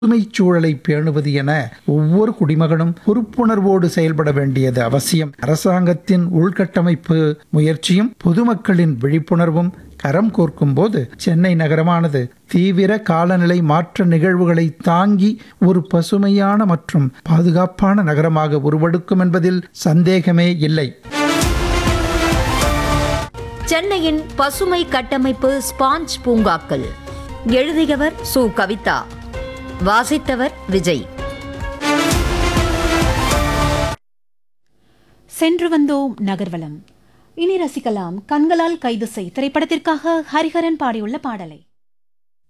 பசுமைச் சூழலை பேணுவது என ஒவ்வொரு குடிமகனும் பொறுப்புணர்வோடு செயல்பட வேண்டியது அவசியம் அரசாங்கத்தின் உள்கட்டமைப்பு முயற்சியும் பொதுமக்களின் விழிப்புணர்வும் கரம் கோர்க்கும் போது சென்னை நகரமானது தீவிர காலநிலை மாற்ற நிகழ்வுகளை தாங்கி ஒரு பசுமையான மற்றும் பாதுகாப்பான நகரமாக உருவெடுக்கும் என்பதில் சந்தேகமே இல்லை சென்னையின் பசுமை கட்டமைப்பு ஸ்பாஞ்ச் பூங்காக்கள் எழுதியவர் சு கவிதா வாசித்தவர் விஜய் சென்று வந்தோம் நகர்வலம் இனி ரசிக்கலாம் கண்களால் கைது செய் திரைப்படத்திற்காக ஹரிஹரன் பாடியுள்ள பாடலை